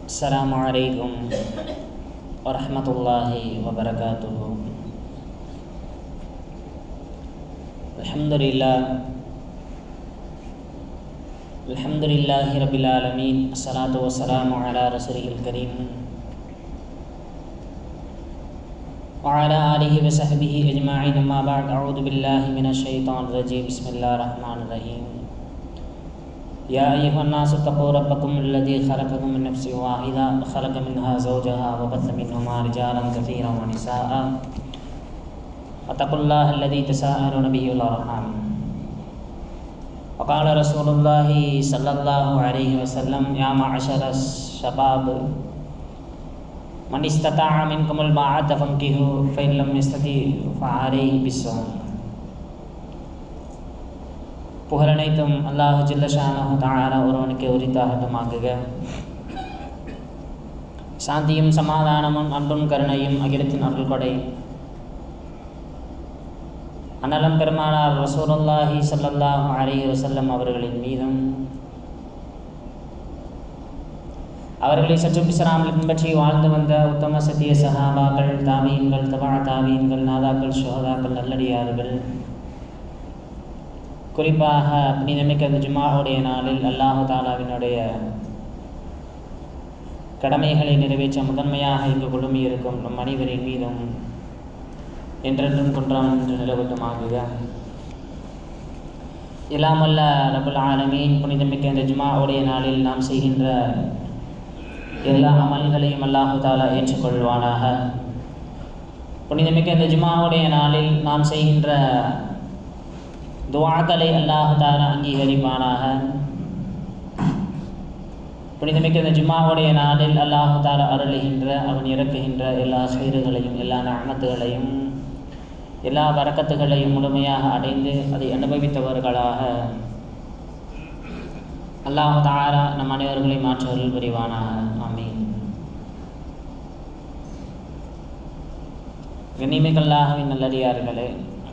السلام عليكم ورحمة الله وبركاته الحمد لله الحمد لله رب العالمين الصلاة والسلام على رسوله الكريم وعلى آله وصحبه أجمعين أما بعد أعوذ بالله من الشيطان الرجيم بسم الله الرحمن الرحيم يا أيها الناس اتقوا ربكم الذي خلقكم من نفس واحدة وخلق منها زوجها وبث منهما رجالا كثيرا ونساء واتقوا الله الذي تساءلون به والأرحام وقال رسول الله صلى الله عليه وسلم يا معشر الشباب من استطاع منكم الباعة فانكحوا فإن لم يستطيع فعليه بالصوم புகழனைத்தும் அல்லாஹு ஜில்லஷானஹு தாரா ஒருவனுக்கு உரித்தாகட்டுமாக்குக சாந்தியும் சமாதானமும் அன்பும் கருணையும் அகிலத்தின் அருள் கொடை அன்னலம் பெருமானார் ரசூலுல்லாஹி ஸல்லல்லாஹு அலைஹி வஸல்லம் அவர்களின் மீதும் அவர்களை சற்று பிசராமல் பின்பற்றி வாழ்ந்து வந்த உத்தம சத்திய சஹாபாக்கள் தாவீன்கள் தபா தாவீன்கள் நாதாக்கள் ஷோதாக்கள் நல்லடியார்கள் குறிப்பாக புனிதமிக்க இந்த ஜுமாவுடைய நாளில் அல்லாஹு தாலாவினுடைய கடமைகளை நிறைவேற்ற முதன்மையாக இங்கு குழுமி இருக்கும் நம் அனைவரின் மீதும் என்றென்றும் குன்றாம் என்று நிலவட்டுமாகுக இல்லாமல்ல ரபுல் ஆலமீன் புனிதமிக்க இந்த ஜுமாவுடைய நாளில் நாம் செய்கின்ற எல்லா அமல்களையும் அல்லாஹு தாலா ஏற்றுக்கொள்வானாக புனிதமிக்க இந்த ஜுமாவுடைய நாளில் நாம் செய்கின்ற துவாக்களை அல்லாஹு தாலா அங்கீகரிப்பானாக புனிதமிக்க இந்த ஜும்மாவுடைய நாளில் அல்லாஹு தாலா அருளுகின்ற அவன் இறக்குகின்ற எல்லா சீறுகளையும் எல்லா நகமத்துகளையும் எல்லா வரக்கத்துகளையும் முழுமையாக அடைந்து அதை அனுபவித்தவர்களாக அல்லாஹு தாரா நம் அனைவர்களையும் மாற்றவர்கள் புரிவானாக ஆமீன் கண்ணிமிகல்லாகவின் நல்லடியார்களே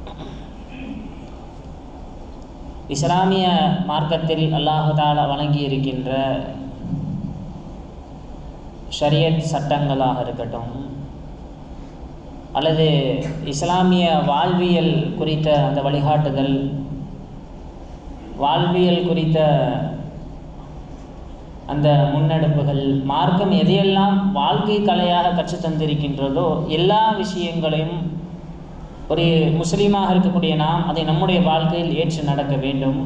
இஸ்லாமிய மார்க்கத்தில் அல்லாஹு தாலா வழங்கி இருக்கின்ற ஷரியத் சட்டங்களாக இருக்கட்டும் அல்லது இஸ்லாமிய வாழ்வியல் குறித்த அந்த வழிகாட்டுதல் வாழ்வியல் குறித்த அந்த முன்னெடுப்புகள் மார்க்கம் எதையெல்லாம் வாழ்க்கை கலையாக கற்று தந்திருக்கின்றதோ எல்லா விஷயங்களையும் ஒரு முஸ்லீமாக இருக்கக்கூடிய நாம் அதை நம்முடைய வாழ்க்கையில் ஏற்று நடக்க வேண்டும்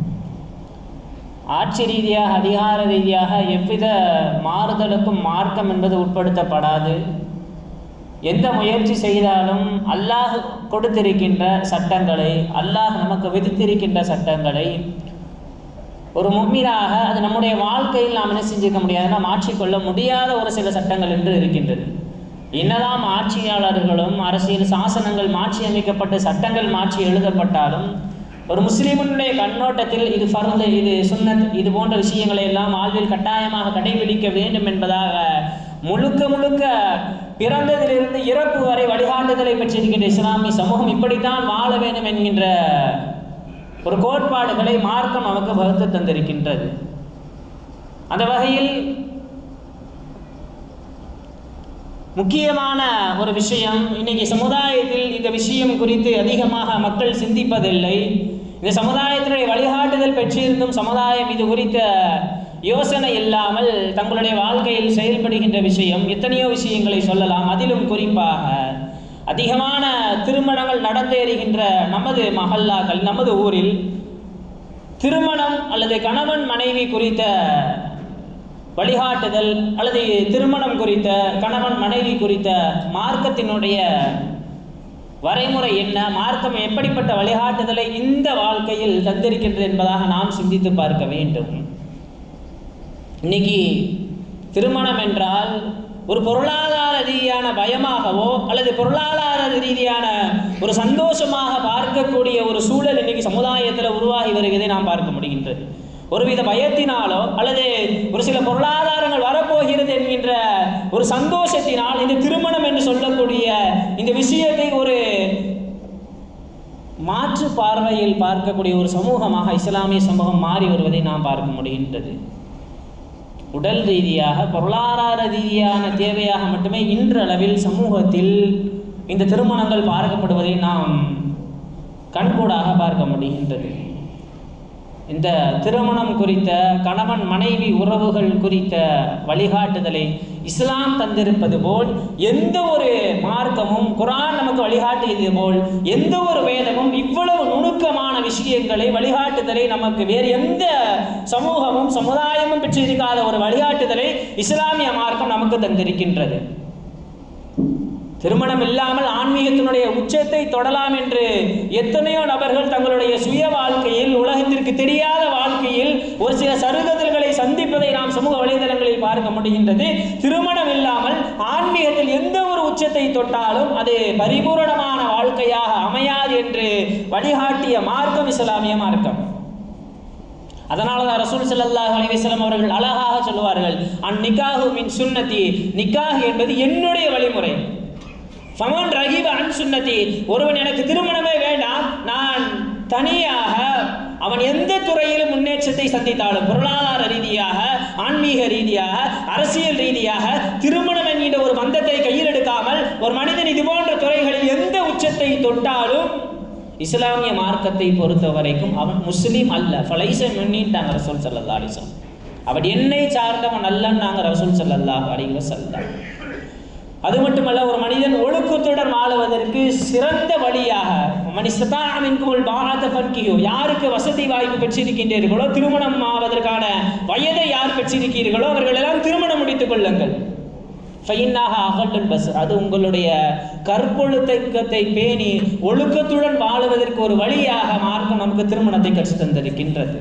ஆட்சி ரீதியாக அதிகார ரீதியாக எவ்வித மாறுதலுக்கும் மார்க்கம் என்பது உட்படுத்தப்படாது எந்த முயற்சி செய்தாலும் அல்லாஹ் கொடுத்திருக்கின்ற சட்டங்களை அல்லாஹ் நமக்கு விதித்திருக்கின்ற சட்டங்களை ஒரு மும்மீராக அது நம்முடைய வாழ்க்கையில் நாம் என்ன செஞ்சுக்க முடியாதுன்னா மாற்றிக்கொள்ள முடியாத ஒரு சில சட்டங்கள் என்று இருக்கின்றது என்னதான் ஆட்சியாளர்களும் அரசியல் சாசனங்கள் மாற்றி அமைக்கப்பட்டு சட்டங்கள் மாற்றி எழுதப்பட்டாலும் ஒரு முஸ்லீமுடைய கண்ணோட்டத்தில் இது ஃபர்து இது சுன்னத் இது போன்ற விஷயங்களை எல்லாம் வாழ்வில் கட்டாயமாக கடைபிடிக்க வேண்டும் என்பதாக முழுக்க முழுக்க பிறந்ததிலிருந்து இறப்பு வரை வழிகாட்டுதலை பெற்றிருக்கின்ற இஸ்லாமிய சமூகம் இப்படித்தான் வாழ வேண்டும் என்கின்ற ஒரு கோட்பாடுகளை மார்க்கம் நமக்கு வகுத்து தந்திருக்கின்றது அந்த வகையில் முக்கியமான ஒரு விஷயம் இன்னைக்கு சமுதாயத்தில் இந்த விஷயம் குறித்து அதிகமாக மக்கள் சிந்திப்பதில்லை இந்த சமுதாயத்தினுடைய வழிகாட்டுதல் பெற்றிருந்தும் சமுதாயம் இது குறித்த யோசனை இல்லாமல் தங்களுடைய வாழ்க்கையில் செயல்படுகின்ற விஷயம் எத்தனையோ விஷயங்களை சொல்லலாம் அதிலும் குறிப்பாக அதிகமான திருமணங்கள் நடந்தேறுகின்ற நமது மஹல்லாக்கள் நமது ஊரில் திருமணம் அல்லது கணவன் மனைவி குறித்த வழிகாட்டுதல் அல்லது திருமணம் குறித்த கணவன் மனைவி குறித்த மார்க்கத்தினுடைய வரைமுறை என்ன மார்க்கம் எப்படிப்பட்ட வழிகாட்டுதலை இந்த வாழ்க்கையில் தந்திருக்கின்றது என்பதாக நாம் சிந்தித்து பார்க்க வேண்டும் இன்னைக்கு திருமணம் என்றால் ஒரு பொருளாதார ரீதியான பயமாகவோ அல்லது பொருளாதார ரீதியான ஒரு சந்தோஷமாக பார்க்கக்கூடிய ஒரு சூழல் இன்னைக்கு சமுதாயத்தில் உருவாகி வருவதை நாம் பார்க்க முடிகின்றது ஒருவித பயத்தினாலோ அல்லது ஒரு சில பொருளாதாரங்கள் வரப்போகிறது என்கின்ற ஒரு சந்தோஷத்தினால் இந்த திருமணம் என்று சொல்லக்கூடிய இந்த விஷயத்தை ஒரு மாற்று பார்வையில் பார்க்கக்கூடிய ஒரு சமூகமாக இஸ்லாமிய சமூகம் மாறி வருவதை நாம் பார்க்க முடிகின்றது உடல் ரீதியாக பொருளாதார ரீதியான தேவையாக மட்டுமே இன்றளவில் சமூகத்தில் இந்த திருமணங்கள் பார்க்கப்படுவதை நாம் கண்கூடாக பார்க்க முடிகின்றது இந்த திருமணம் குறித்த கணவன் மனைவி உறவுகள் குறித்த வழிகாட்டுதலை இஸ்லாம் தந்திருப்பது போல் எந்த ஒரு மார்க்கமும் குரான் நமக்கு வழிகாட்டியது போல் எந்த ஒரு வேதமும் இவ்வளவு நுணுக்கமான விஷயங்களை வழிகாட்டுதலை நமக்கு வேறு எந்த சமூகமும் சமுதாயமும் பெற்றிருக்காத ஒரு வழிகாட்டுதலை இஸ்லாமிய மார்க்கம் நமக்கு தந்திருக்கின்றது திருமணம் இல்லாமல் ஆன்மீகத்தினுடைய உச்சத்தை தொடலாம் என்று எத்தனையோ நபர்கள் தங்களுடைய சுய வாழ்க்கையில் உலகத்திற்கு தெரியாத வாழ்க்கையில் ஒரு சில சருகதல்களை சந்திப்பதை நாம் சமூக வலைதளங்களில் பார்க்க முடிகின்றது திருமணம் இல்லாமல் ஆன்மீகத்தில் எந்த ஒரு உச்சத்தை தொட்டாலும் அது பரிபூரணமான வாழ்க்கையாக அமையாது என்று வழிகாட்டிய மார்க்கம் இஸ்லாமிய மார்க்கம் அதனால தான் ரசூல் ஸல்லல்லாஹு அலைஹி வஸல்லம் அவர்கள் அழகாக சொல்லுவார்கள் அன் நிக்காஹு மின் சுன்னதி நிக்காஹ் என்பது என்னுடைய வழிமுறை ஃபமன் ரஹீப அன் சுன்னதி ஒருவன் எனக்கு திருமணமே வேண்டாம் நான் தனியாக அவன் எந்த துறையிலும் முன்னேற்றத்தை சந்தித்தாலும் பொருளாதார ரீதியாக ஆன்மீக ரீதியாக அரசியல் ரீதியாக திருமணம் என்கின்ற ஒரு பந்தத்தை கையில் எடுக்காமல் ஒரு மனிதன் இது போன்ற துறைகளில் எந்த உச்சத்தை தொட்டாலும் இஸ்லாமிய மார்க்கத்தை பொறுத்த வரைக்கும் அவன் முஸ்லீம் அல்ல ஃபலைச மின்னிட்டாங்க ரசூல் சல்லல்லா அலிசம் அவன் என்னை சார்ந்தவன் அல்லன்னு நாங்கள் ரசூல் சல்லல்லாஹ் அலைஹி வஸல்லம் அது மட்டுமல்ல ஒரு மனிதன் ஒழுக்கத்துடன் வாழுவதற்கு சிறந்த வழியாக மனிதத்தாமின்குள் பாரத பன்கியோ யாருக்கு வசதி வாய்ப்பு பெற்றிருக்கின்றீர்களோ திருமணம் ஆவதற்கான வயதை யார் பெற்றிருக்கிறீர்களோ அவர்கள் எல்லாம் திருமணம் முடித்துக் கொள்ளுங்கள் ஃபைனாக அகல்லுல் பஸ் அது உங்களுடைய கற்பொழுத்தத்தை பேணி ஒழுக்கத்துடன் வாழுவதற்கு ஒரு வழியாக மார்க்கம் நமக்கு திருமணத்தை கற்றுத் தந்திருக்கின்றது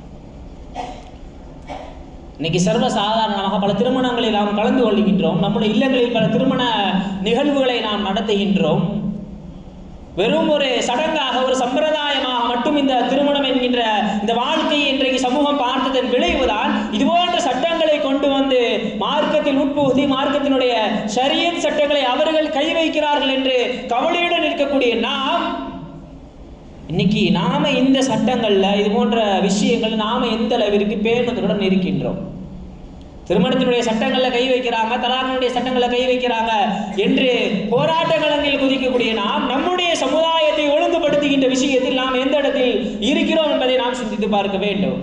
இன்னைக்கு சர்வ சாதாரணமாக பல திருமணங்களில் நாம் கலந்து கொள்கின்றோம் நம்முடைய இல்லங்களில் பல திருமண நிகழ்வுகளை நாம் நடத்துகின்றோம் வெறும் ஒரு சடங்காக ஒரு சம்பிரதாயமாக மட்டும் இந்த திருமணம் என்கின்ற இந்த வாழ்க்கையை இன்றைக்கு சமூகம் பார்த்ததன் விளைவுதான் இது போன்ற சட்டங்களை கொண்டு வந்து மார்க்கத்தில் உட்புகுதி மார்க்கத்தினுடைய ஷரியத் சட்டங்களை அவர்கள் கை வைக்கிறார்கள் என்று கவலையுடன் இருக்கக்கூடிய நாம் இன்னைக்கு நாம இந்த சட்டங்கள்ல இது போன்ற விஷயங்கள் நாம எந்த அளவிற்கு பேணுதலுடன் இருக்கின்றோம் திருமணத்தினுடைய சட்டங்கள்ல கை வைக்கிறாங்க தலாகனுடைய சட்டங்கள்ல கை வைக்கிறாங்க என்று போராட்ட களங்களில் குதிக்கக்கூடிய நாம் நம்முடைய சமுதாயத்தை ஒழுங்குபடுத்துகின்ற விஷயத்தில் நாம் எந்த இடத்தில் இருக்கிறோம் என்பதை நாம் சிந்தித்து பார்க்க வேண்டும்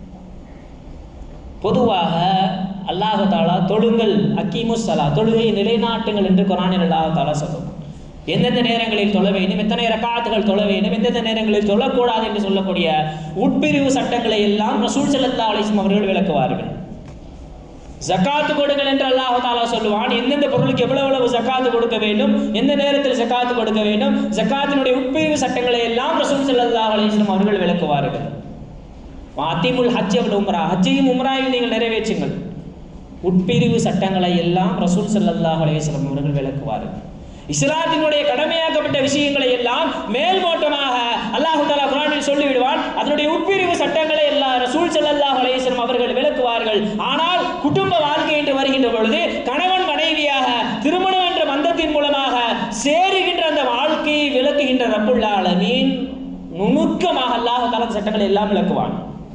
பொதுவாக அல்லாஹு தாலா தொழுங்கள் அக்கீமுசலா தொழுகையை நிலைநாட்டுங்கள் என்று குரானில் அல்லாஹு தாலா சொல்லும் எந்தெந்த நேரங்களில் தொழ வேண்டும் எத்தனை ரக்காத்துகள் தொழ வேண்டும் எந்தெந்த நேரங்களில் தொழக்கூடாது என்று சொல்லக்கூடிய உட்பிரிவு சட்டங்களை எல்லாம் ரசூல் ஸல்லல்லாஹு அலைஹி வஸல்லம் அவர்கள் விளக்குவார்கள் ஜக்காத்து கொடுங்கள் என்று அல்லாஹ் தாலா சொல்லுவான் எந்தெந்த பொருளுக்கு எவ்வளவு எவ்வளவு ஜக்காத்து கொடுக்க வேண்டும் எந்த நேரத்தில் ஜக்காத்து கொடுக்க வேண்டும் ஜக்காத்தினுடைய உட்பிரிவு சட்டங்களை எல்லாம் ரசூல் ஸல்லல்லாஹு அலைஹி வஸல்லம் அவர்கள் விளக்குவார்கள் வாத்திமுல் ஹஜ் அவள் உம்ரா ஹஜ்ஜையும் உம்ராயும் நீங்கள் நிறைவேற்றுங்கள் உட்பிரிவு சட்டங்களை எல்லாம் ரசூல் ஸல்லல்லாஹு அலைஹி வஸல்லம் அவர்கள் விளக்குவார்கள் இஸ்லாத்தினுடைய கடமையாக்கப்பட்ட விஷயங்களை எல்லாம் மேல்மோட்டமாக அல்லாஹு தாலா குரானில் சொல்லி விடுவான் அதனுடைய உட்பிரிவு சட்டங்களை எல்லாம் ரசூல் ஸல்லல்லாஹு அலைஹி வஸல்லம் அவர்கள் விளக்குவார்கள் ஆனால் குடும்ப வாழ்க்கை என்று வருகின்ற பொழுது கணவன் மனைவியாக திருமணம் என்ற பந்தத்தின் மூலமாக சேருகின்ற அந்த வாழ்க்கையை விளக்குகின்ற ரப்புல் ஆலமீன் நுணுக்கமாக அல்லாஹ் தாலா சட்டங்களை எல்லாம் விளக்குவான்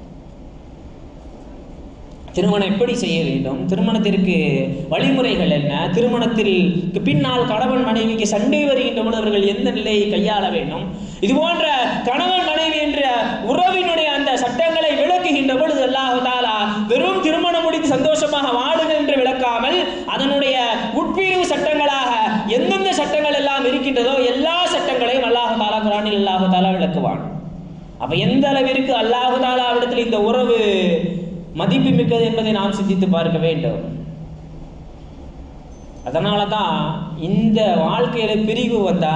திருமணம் எப்படி செய்ய வேண்டும் திருமணத்திற்கு வழிமுறைகள் என்ன திருமணத்தில் பின்னால் கணவன் மனைவிக்கு சண்டை வருகின்ற பொழுது அவர்கள் எந்த நிலையை கையாள வேண்டும் இது போன்ற கணவன் மனைவி என்ற உறவினுடைய அந்த சட்டங்களை விளக்குகின்ற பொழுது அல்லாஹு தாலா வெறும் திருமணம் முடித்து சந்தோஷமாக வாடுங்கள் என்று விளக்காமல் அதனுடைய உட்பிரிவு சட்டங்களாக எந்தெந்த சட்டங்கள் எல்லாம் இருக்கின்றதோ எல்லா சட்டங்களையும் அல்லாஹு தாலா குரானில் அல்லாஹு தாலா விளக்குவான் அப்ப எந்த அளவிற்கு அல்லாஹு தாலாவிடத்தில் இந்த உறவு மதிப்பு மிக்கது என்பதை நாம் சிந்தித்து பார்க்க வேண்டும் அதனால தான் இந்த வாழ்க்கையில பிரிவு வந்தா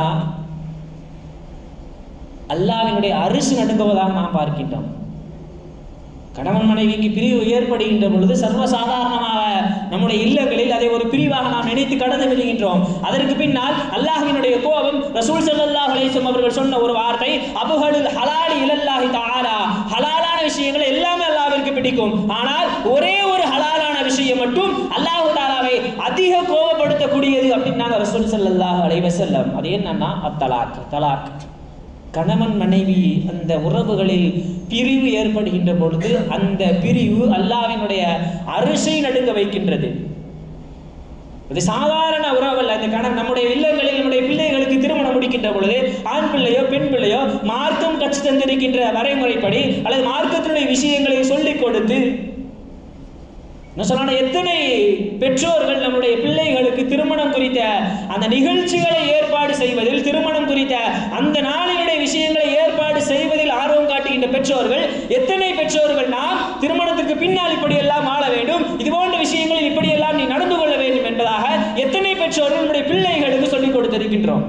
அல்லாவினுடைய அரிசி நடுங்குவதாக நாம் பார்க்கின்றோம் கணவன் மனைவிக்கு பிரிவு ஏற்படுகின்ற பொழுது சர்வசாதாரணமாக நம்முடைய இல்லங்களில் அதை ஒரு பிரிவாக நாம் நினைத்து கடந்து விடுகின்றோம் அதற்கு பின்னால் அல்லாஹ்வினுடைய கோபம் ரசூல் ஸல்லல்லாஹு அலைஹி வஸல்லம் அவர்கள் சொன்ன ஒரு வார்த்தை அபுஹலுல் ஹலாலி இலல்லாஹி தஆலா ஹலாலான விஷயங்கள் எல்லாமே அல்லாஹ்விற்கு பிடிக்கும் ஆனால் ஒரே ஒரு ஹலாலான விஷயம் மட்டும் அல்லாஹ் தஆலாவை அதிக கோபப்படுத்தக்கூடியது அப்படின்னாங்க ரசூல் ஸல்லல்லாஹு அலைஹி வஸல்லம் அது என்னன்னா அத்தலாக் தலாக் கணவன் மனைவி அந்த உறவுகளில் பிரிவு ஏற்படுகின்ற பொழுது அந்த பிரிவு அல்லாவினுடைய அரிசை நடுங்க வைக்கின்றது இது சாதாரண உறவல்ல இந்த கணவன் நம்முடைய இல்லங்களில் நம்முடைய பிள்ளைகளுக்கு திருமணம் முடிக்கின்ற பொழுது ஆண் பிள்ளையோ பெண் பிள்ளையோ மார்க்கம் கற்று தந்திருக்கின்ற வரைமுறைப்படி அல்லது மார்க்கத்தினுடைய விஷயங்களை சொல்லிக் கொடுத்து நான் சொன்ன எத்தனை பெற்றோர்கள் நம்முடைய பிள்ளைகளுக்கு திருமணம் குறித்த அந்த நிகழ்ச்சிகளை ஏற்பாடு செய்வதில் திருமணம் குறித்த அந்த நாளினுடைய விஷயங்களை ஏற்பாடு செய்வதில் ஆர்வம் காட்டுகின்ற பெற்றோர்கள் எத்தனை பெற்றோர்கள் நாம் திருமணத்துக்கு பின்னால் இப்படியெல்லாம் ஆள வேண்டும் இது போன்ற விஷயங்களில் இப்படியெல்லாம் நீ நடந்து கொள்ள வேண்டும் என்பதாக எத்தனை பெற்றோர்கள் நம்முடைய பிள்ளைகளுக்கு சொல்லிக் கொடுத்திருக்கின்றோம்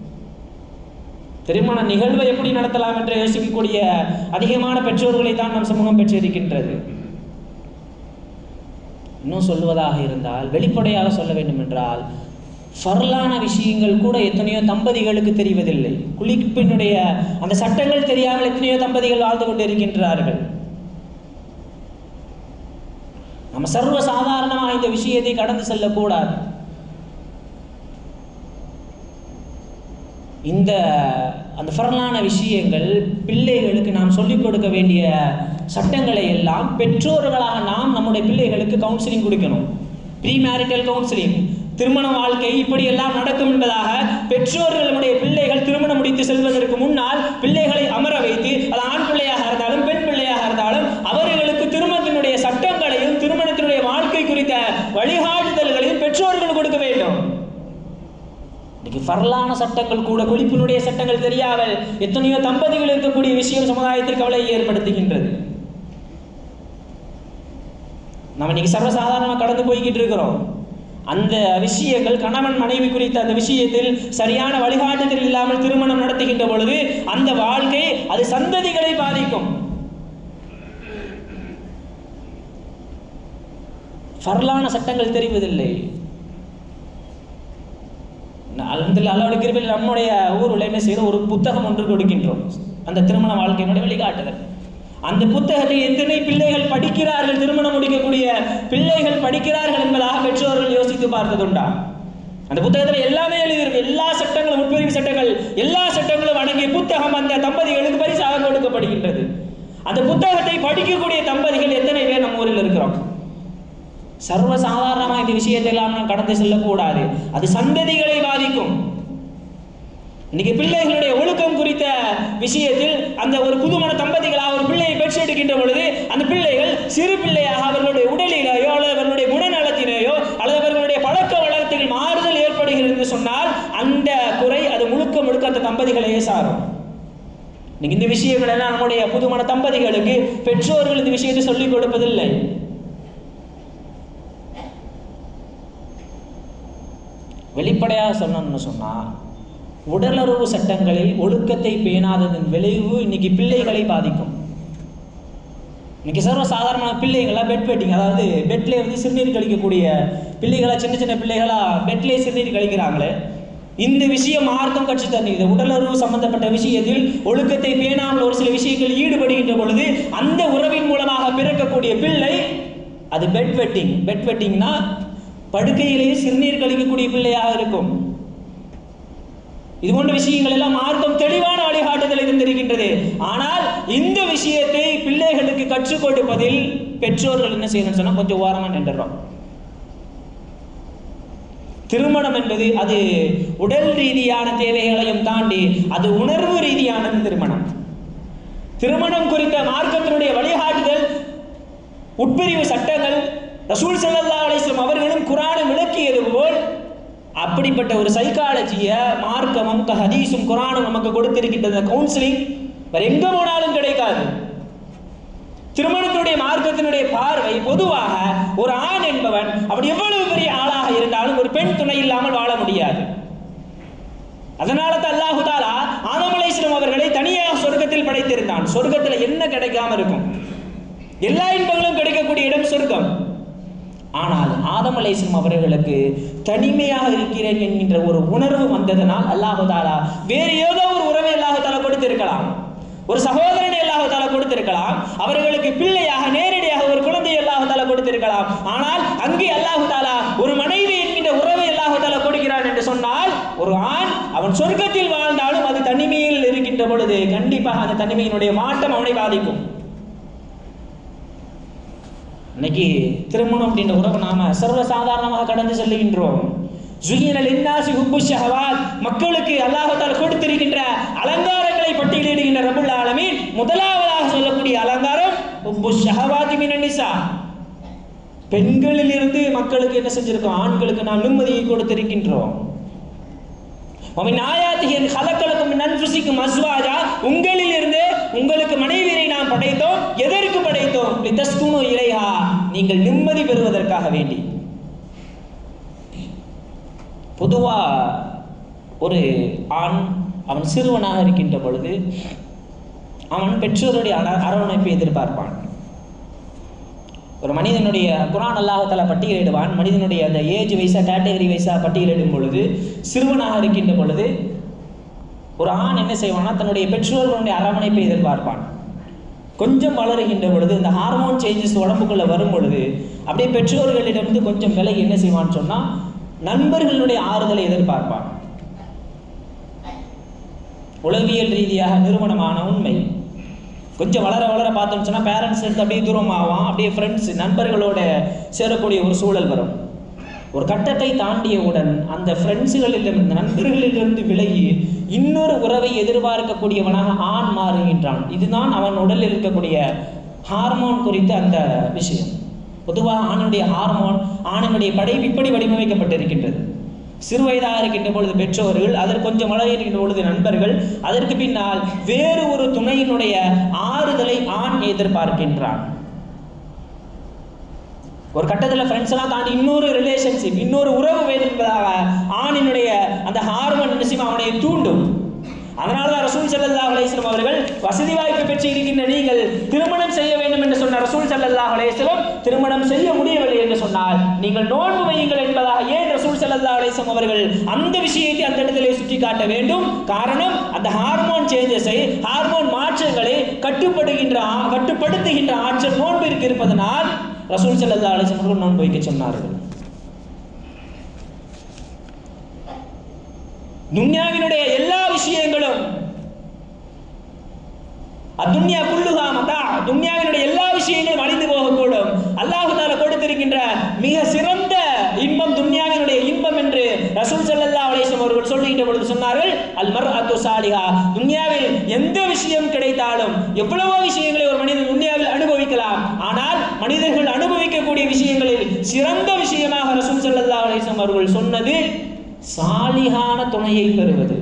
திருமண நிகழ்வை எப்படி நடத்தலாம் என்று யோசிக்கக்கூடிய அதிகமான பெற்றோர்களை தான் நம் சமூகம் பெற்றிருக்கின்றது இன்னும் சொல்லுவதாக இருந்தால் வெளிப்படையாக சொல்ல வேண்டும் என்றால் ஃபர்லான விஷயங்கள் கூட எத்தனையோ தம்பதிகளுக்கு தெரிவதில்லை குளிப்பினுடைய அந்த சட்டங்கள் தெரியாமல் எத்தனையோ தம்பதிகள் வாழ்ந்து கொண்டு இருக்கின்றார்கள் நம்ம சர்வ சாதாரணமாக இந்த விஷயத்தை கடந்து செல்லக்கூடாது இந்த அந்த ஃபர்லான விஷயங்கள் பிள்ளைகளுக்கு நாம் சொல்லிக் கொடுக்க வேண்டிய சட்டங்களை எல்லாம் பெற்றோர்களாக நாம் நம்முடைய பிள்ளைகளுக்கு கவுன்சிலிங் கொடுக்கணும் ப்ரீ மேரிட்டல் கவுன்சிலிங் திருமண வாழ்க்கை இப்படியெல்லாம் நடக்கும் என்பதாக பெற்றோர்கள் நம்முடைய பிள்ளைகள் திருமணம் முடித்து செல்வதற்கு முன்னால் பிள்ளைகளை அமர வைத்து அது ஆண் பிள்ளையாக இருந்தாலும் பெண் பிள்ளையாக இருந்தாலும் அவர்களுக்கு திருமணத்தினுடைய சட்டங்களையும் திருமணத்தினுடைய வாழ்க்கை குறித்த வழிகாட்டுதல்களையும் பெற்றோர்கள் கொடுக்க வேண்டும் இன்னைக்கு ஃபர்லான சட்டங்கள் கூட குளிப்பினுடைய சட்டங்கள் தெரியாமல் எத்தனையோ தம்பதிகள் இருக்கக்கூடிய விஷயம் சமுதாயத்தில் கவலையை ஏற்படுத்துகின்றது நம்ம இன்னைக்கு சர்வசாதாரணமாக கடந்து போய்கிட்டு இருக்கிறோம் அந்த விஷயங்கள் கணவன் மனைவி குறித்த அந்த விஷயத்தில் சரியான வழிகாட்டுதல் இல்லாமல் திருமணம் நடத்துகின்ற பொழுது அந்த வாழ்க்கை அது சந்ததிகளை பாதிக்கும் ஃபர்லான சட்டங்கள் தெரிவதில்லை அலமதுல்ல அல்லாவுடைய கிருபையில் நம்முடைய ஊரில் என்ன செய்யறோம் ஒரு புத்தகம் ஒன்று கொடுக்கின்றோம் அந்த திருமண வாழ்க்கையினுடைய வழிகாட்டுதல் அந்த புத்தகத்தை எத்தனை பிள்ளைகள் படிக்கிறார்கள் திருமணம் முடிக்கக்கூடிய பிள்ளைகள் படிக்கிறார்கள் என்பதாக பெற்றோர்கள் யோசித்து பார்த்ததுண்டா அந்த புத்தகத்தில் எல்லாமே எழுதியிருக்கு எல்லா சட்டங்களும் உட்பிரிவு சட்டங்கள் எல்லா சட்டங்களும் அடங்கிய புத்தகம் அந்த தம்பதிகளுக்கு பரிசாக கொடுக்கப்படுகின்றது அந்த புத்தகத்தை படிக்கக்கூடிய தம்பதிகள் எத்தனை பேர் நம்ம ஊரில் இருக்கிறோம் சர்வ சாதாரணமாக இந்த விஷயத்தை எல்லாம் நாம் கடந்து செல்லக்கூடாது அது சந்ததிகளை பாதிக்கும் இன்னைக்கு பிள்ளைகளுடைய ஒழுக்கம் குறித்த விஷயத்தில் அந்த ஒரு புதுமண தம்பதிகளாக ஒரு பிள்ளையை பெற்றெடுக்கின்ற பொழுது அந்த பிள்ளைகள் சிறு பிள்ளையாக அவர்களுடைய உடலிலேயோ அல்லது அவர்களுடைய குணநலத்திலேயோ அல்லது அவர்களுடைய பழக்க வழக்கத்தில் மாறுதல் ஏற்படுகிறது என்று சொன்னால் அந்த குறை அது முழுக்க முழுக்க அந்த தம்பதிகளையே சாரும் இன்னைக்கு இந்த விஷயங்கள் எல்லாம் நம்முடைய புதுமண தம்பதிகளுக்கு பெற்றோர்கள் இந்த விஷயத்தை சொல்லிக் கொடுப்பதில்லை வெளிப்படையாக சொல்லணும்னு சொன்னால் உடலுறவு சட்டங்களில் ஒழுக்கத்தை பேணாததன் விளைவு இன்னைக்கு பிள்ளைகளை பாதிக்கும் இன்னைக்கு சர்வ சாதாரண பிள்ளைங்களா பெட் வெட்டிங் அதாவது பெட்லேயே வந்து சிறுநீர் கழிக்கக்கூடிய பிள்ளைகளா சின்ன சின்ன பிள்ளைகளா பெட்லேயே சிறுநீர் கழிக்கிறாங்களே இந்த விஷயம் மார்க்கம் கட்சி தருகிறது உடலுறவு சம்பந்தப்பட்ட விஷயத்தில் ஒழுக்கத்தை பேணாமல் ஒரு சில விஷயங்கள் ஈடுபடுகின்ற பொழுது அந்த உறவின் மூலமாக பிறக்கக்கூடிய பிள்ளை அது பெட் வெட்டிங் பெட் வெட்டிங்னா படுக்கையிலேயே சிறுநீர் கழிக்கக்கூடிய பிள்ளையாக இருக்கும் இது போன்ற விஷயங்கள் எல்லாம் மார்க்கம் தெளிவான வழிகாட்டுதலை தந்திருக்கின்றது ஆனால் இந்த விஷயத்தை பிள்ளைகளுக்கு கற்றுக் கொடுப்பதில் பெற்றோர்கள் என்ன செய்யணும்னு சொன்னா கொஞ்சம் ஓரமா நின்றுறோம் திருமணம் என்பது அது உடல் ரீதியான தேவைகளையும் தாண்டி அது உணர்வு ரீதியானது திருமணம் திருமணம் குறித்த மார்க்கத்தினுடைய வழிகாட்டுதல் உட்பிரிவு சட்டங்கள் ரசூல் ஸல்லல்லாஹு அலைஹி வஸல்லம் அவர்களும் குரானும் விளக்கியது போல் அப்படிப்பட்ட ஒரு சைக்காலஜியை மார்க்கமும் க- ஹதீஸும் குரானும் நமக்கு கொடுத்திருக்கின்ற கவுன்சிலிங் வேற எங்க போனாலும் கிடைக்காது திருமணத்தினுடைய மார்க்கத்தினுடைய பார்வை பொதுவாக ஒரு ஆண் என்பவன் அவன் எவ்வளவு பெரிய ஆளாக இருந்தாலும் ஒரு பெண் துணை இல்லாமல் வாழ முடியாது அதனால தான் அல்லாஹு தாலா ஆதம் அலைஹிஸ்ஸலாம் அவர்களை தனியாக சொர்க்கத்தில் படைத்திருந்தான் சொர்க்கத்தில் என்ன கிடைக்காம இருக்கும் எல்லா இன்பங்களும் கிடைக்கக்கூடிய இடம் சொர்க்கம் ஆனால் ஆதம் அலைஹிஸ்ஸலாம் அவர்களுக்கு தனிமையாக இருக்கிறேன் என்கின்ற ஒரு உணர்வு வந்ததனால் அல்லாஹு தாலா வேறு ஏதோ ஒரு உறவை அல்லாஹு தாலா கொடுத்திருக்கலாம் ஒரு சகோதரனை அல்லாஹு தாலா கொடுத்திருக்கலாம் அவர்களுக்கு பிள்ளையாக நேரடியாக ஒரு குழந்தை அல்லாஹு தாலா கொடுத்திருக்கலாம் ஆனால் அங்கே அல்லாஹு தாலா ஒரு மனைவி என்கின்ற உறவை அல்லாஹு தாலா கொடுக்கிறான் என்று சொன்னால் ஒரு ஆண் அவன் சொர்க்கத்தில் வாழ்ந்தாலும் அது தனிமையில் இருக்கின்ற பொழுது கண்டிப்பாக அந்த தனிமையினுடைய வாட்டம் அவனை பாதிக்கும் இன்னைக்கு திருமணம் அப்படின்ற உறவு நாம சர்வசாதாரணமாக கடந்து செல்லுகின்றோம் ஜுயினல் இன்னாசி ஹுப்பு ஷஹவாத் மக்களுக்கு அல்லாஹ்தால் கொடுத்திருக்கின்ற அலங்காரங்களை பட்டியலிடுகின்ற ரபுல் ஆலமீன் முதலாவதாக சொல்லக்கூடிய அலங்காரம் ஹுப்பு ஷஹவாதி மினன் நிசா பெண்களில் இருந்து மக்களுக்கு என்ன செஞ்சிருக்கோம் ஆண்களுக்கு நாம் நிம்மதியை கொடுத்திருக்கின்றோம் ومن آياته أن خلق لكم من أنفسكم أزواجا உங்களில் இருந்து உங்களுக்கு மனைவியை நாம் படைத்தோம் எதற்கு படைத்தோம் லிதஸ்குனு இலைஹா நீங்கள் நிம்மதி பெறுவதற்காக வேண்டி பொதுவா ஒரு ஆண் அவன் சிறுவனாக இருக்கின்ற பொழுது அவன் பெற்றோருடைய அர- அரவணைப்பை எதிர்பார்ப்பான் ஒரு மனிதனுடைய குரான் அல்லாஹால பட்டியலிடுவான் மனிதனுடைய அந்த ஏஜ் வைஸா கேட்டகரி வைஸா பட்டியலிடும் பொழுது சிறுவனாக இருக்கின்ற பொழுது ஒரு ஆண் என்ன செய்வான்னா தன்னுடைய பெற்றோர்களுடைய அரவணைப்பை எதிர்பார்ப்பான் கொஞ்சம் வளருகின்ற பொழுது இந்த ஹார்மோன் சேஞ்சஸ் உடம்புக்குள்ள வரும் பொழுது அப்படியே பெற்றோர்களிடமிருந்து கொஞ்சம் விலகி என்ன செய்வான்னு சொன்னா நண்பர்களுடைய ஆறுதலை எதிர்பார்ப்பான் உளவியல் ரீதியாக நிறுவனமான உண்மை கொஞ்சம் வளர வளர பார்த்தோம்னு சொன்னால் பேரண்ட்ஸ் எடுத்து அப்படியே தூரமாவான் அப்படியே ஃப்ரெண்ட்ஸ் நண்பர்களோட சேரக்கூடிய ஒரு சூழல் வரும் ஒரு கட்டத்தை தாண்டியவுடன் அந்த ஃப்ரெண்ட்ஸுகளிலிருந்து நண்பர்களிலிருந்து விலகி இன்னொரு உறவை எதிர்பார்க்கக்கூடியவனாக ஆண் மாறுகின்றான் இதுதான் அவன் உடலில் இருக்கக்கூடிய ஹார்மோன் குறித்த அந்த விஷயம் பொதுவாக ஆணுடைய ஹார்மோன் ஆணினுடைய படைப்பு இப்படி வடிவமைக்கப்பட்டிருக்கின்றது சிறு வயதாக இருக்கின்ற பொழுது பெற்றோர்கள் அதற்கு கொஞ்சம் வளர இருக்கின்ற பொழுது நண்பர்கள் அதற்கு பின்னால் வேறு ஒரு துணையினுடைய ஆறுதலை ஆண் எதிர்பார்க்கின்றான் ஒரு கட்டத்தில் ஃப்ரெண்ட்ஸ் எல்லாம் தாண்டி இன்னொரு ரிலேஷன்ஷிப் இன்னொரு உறவு வேண்டும் என்பதாக ஆணினுடைய அந்த ஹார்மோன் நிச்சயம் அவனை தூண்டும் அதனால தான் ரசூல் ஸல்லல்லாஹு அலைஹி வஸல்லம் அவர்கள் வசதி வாய்ப்பு பெற்று இருக்கின்ற நீங்கள் திருமணம் செய்ய வேண்டும் என்று சொன்ன ரசூல் ஸல்லல்லாஹு அலைஹி வஸல்லம் திருமணம் செய்ய முடியவில்லை என்று சொன்னால் நீங்கள் நோன்பு வையுங்கள் என்பதாக ஏன் ரசூல் ஸல்லல்லாஹு அலைஹி வஸல்லம் அவர்கள் அந்த விஷயத்தை அந்த இடத்திலே சுட்டி காட்ட வேண்டும் காரணம் அந்த ஹார்மோன் சேஞ்சஸை ஹார்மோன் மாற்றங்களை கட்டுப்படுகின்ற ஆ- கட்டுப்படுத்துகின்ற ஆற்றல் நோன்பிற்கு இருப்பதனால் ரசூல் ஸல்லல்லாஹு அலைஹி வஸல்லம் அவர்கள் நோன்பு வைக்க சொன்னார்கள் துன்யாவினுடைய எல்லா விஷயங்களும் அத்துன்யா குல்லுகா மதா துன்யாவினுடைய எல்லா விஷயங்களும் அழிந்து போகக்கூடும் அல்லாஹ் தால கொடுத்திருக்கின்ற மிக சிறந்த இன்பம் துன்யாவினுடைய இன்பம் என்று ரசூல் ஸல்லல்லாஹு அலைஹி வஸல்லம் அவர்கள் சொல்லுகின்ற பொழுது சொன்னார்கள் அல் மர்அத்து சாலிஹா துன்யாவில் எந்த விஷயம் கிடைத்தாலும் எவ்வளவோ விஷயங்களை ஒரு மனிதன் துன்யாவில் அனுபவிக்கலாம் ஆனால் மனிதர்கள் அனுபவிக்கக்கூடிய விஷயங்களில் சிறந்த விஷயமாக ரசூல் ஸல்லல்லாஹு அலைஹி வஸல்லம் அவர்கள் சொன்னது சாலிகான துணையை பெறுவது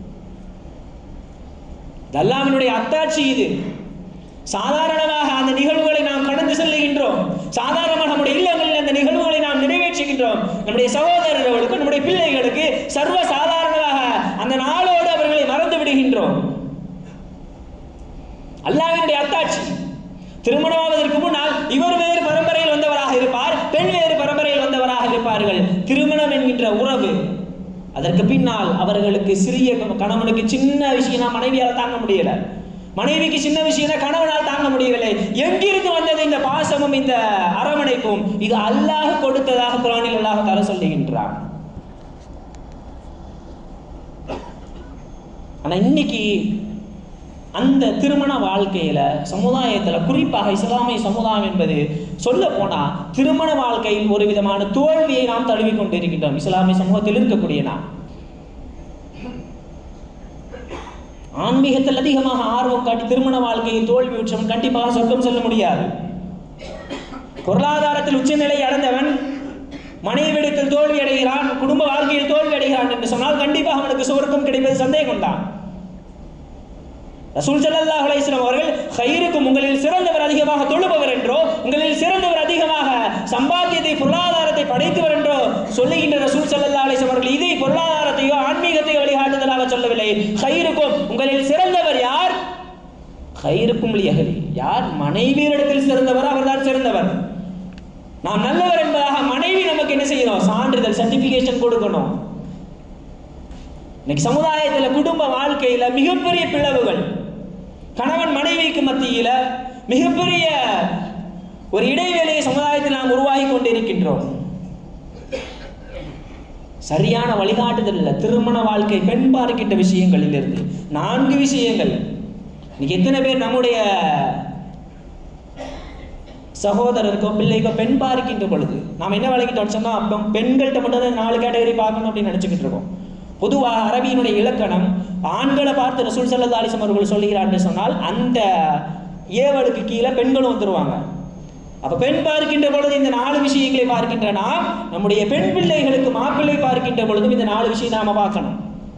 இது அல்லாஹ்வினுடைய அத்தாட்சி இது சாதாரணமாக அந்த நிகழ்வுகளை நாம் கடந்து செல்லுகின்றோம் சாதாரணமாக நம்முடைய இல்லங்களில் அந்த நிகழ்வுகளை நாம் நிறைவேற்றுகின்றோம் நம்முடைய சகோதரர்களுக்கு நம்முடைய பிள்ளைகளுக்கு சர்வ சாதாரணமாக அந்த நாளோடு அவர்களை மறந்து விடுகின்றோம் அல்லாஹ்வினுடைய அத்தாட்சி திருமணமாவதற்கு முன்னால் இவர் வேறு பரம்பரையில் வந்தவராக இருப்பார் பெண் வேறு பரம்பரையில் வந்தவராக இருப்பார்கள் திருமணம் என்கின்ற உறவு அதற்கு பின்னால் அவர்களுக்கு சிறிய கணவனுக்கு சின்ன விஷயம் மனைவியால் தாங்க முடியல மனைவிக்கு சின்ன விஷயம் கணவனால் தாங்க முடியவில்லை எங்கிருந்து வந்தது இந்த பாசமும் இந்த அரவணைப்பும் இது அல்லாஹ் கொடுத்ததாக குரானில் அல்லாஹ் தர சொல்லுகின்றான் ஆனா இன்னைக்கு அந்த திருமண வாழ்க்கையில சமுதாயத்துல குறிப்பாக இஸ்லாமிய சமுதாயம் என்பது சொல்ல போனா திருமண வாழ்க்கையில் ஒரு விதமான தோல்வியை நாம் தழுவி கொண்டிருக்கின்றோம் இஸ்லாமிய சமூகத்தில் இருக்கக்கூடிய நாம் ஆன்மீகத்தில் அதிகமாக ஆர்வம் காட்டி திருமண வாழ்க்கையில் தோல்வி உற்றவன் கண்டிப்பாக சொர்க்கம் செல்ல முடியாது பொருளாதாரத்தில் உச்சநிலை அடைந்தவன் மனைவிடத்தில் தோல்வி அடைகிறான் குடும்ப வாழ்க்கையில் தோல்வி அடைகிறான் என்று சொன்னால் கண்டிப்பாக அவனுக்கு சொர்க்கம் கிடைப்பது சந்தேகம்தான் ரசூல் ஸல்லல்லாஹு அலைஹி வஸல்லம் அவர்கள் ஹைருக்கும் உங்களில் சிறந்தவர் அதிகமாக தொழுபவர் என்றோ உங்களில் சிறந்தவர் அதிகமாக சம்பாத்தியத்தை பொருளாதாரத்தை படைத்தவர் என்றோ சொல்லுகின்ற ரசூல் ஸல்லல்லாஹு அலைஹி வஸல்லம் அவர்கள் இதை பொருளாதாரத்தையோ ஆன்மீகத்தையோ வழிகாட்டுதலாக சொல்லவில்லை ஹைருக்கும் உங்களில் சிறந்தவர் யார் ஹைருக்கும் லியஹலி யார் மனைவியிடத்தில் சிறந்தவர் அவர்தான் சிறந்தவர் நாம் நல்லவர் என்பதாக மனைவி நமக்கு என்ன செய்யணும் சான்றிதழ் சர்டிபிகேஷன் கொடுக்கணும் இன்னைக்கு சமுதாயத்தில் குடும்ப வாழ்க்கையில மிகப்பெரிய பிளவுகள் கணவன் மனைவிக்கு மத்தியில மிகப்பெரிய ஒரு இடைவேளையை சமுதாயத்தில் நாம் உருவாகி கொண்டிருக்கின்றோம் சரியான வழிகாட்டுதல் இல்லை திருமண வாழ்க்கை பெண் பார்க்கின்ற விஷயங்களிலிருந்து நான்கு விஷயங்கள் இன்னைக்கு எத்தனை பேர் நம்முடைய சகோதரருக்கோ பிள்ளைக்கோ பெண் பார்க்கின்ற பொழுது நாம் என்ன விளக்கிட்டோம் சொன்னா அப்போ பெண்கள்கிட்ட மட்டும் தான் நாலு கேட்டகரி பார்க்கணும் அப்படின்னு நினச்சிக்கிட்டு இருக்கோம் பொதுவாக அரபியினுடைய இலக்கணம் ஆண்களை பார்த்து ரசூல் சல்லா அலிசம் அவர்கள் சொல்லுகிறார்கள் சொன்னால் அந்த ஏவலுக்கு கீழே பெண்களும் வந்துருவாங்க அப்ப பெண் பார்க்கின்ற பொழுது இந்த நாலு விஷயங்களை பார்க்கின்ற நாம் நம்முடைய பெண் பிள்ளைகளுக்கு மாப்பிள்ளை பார்க்கின்ற பொழுதும் இந்த நாலு விஷயம் நாம பார்க்கணும்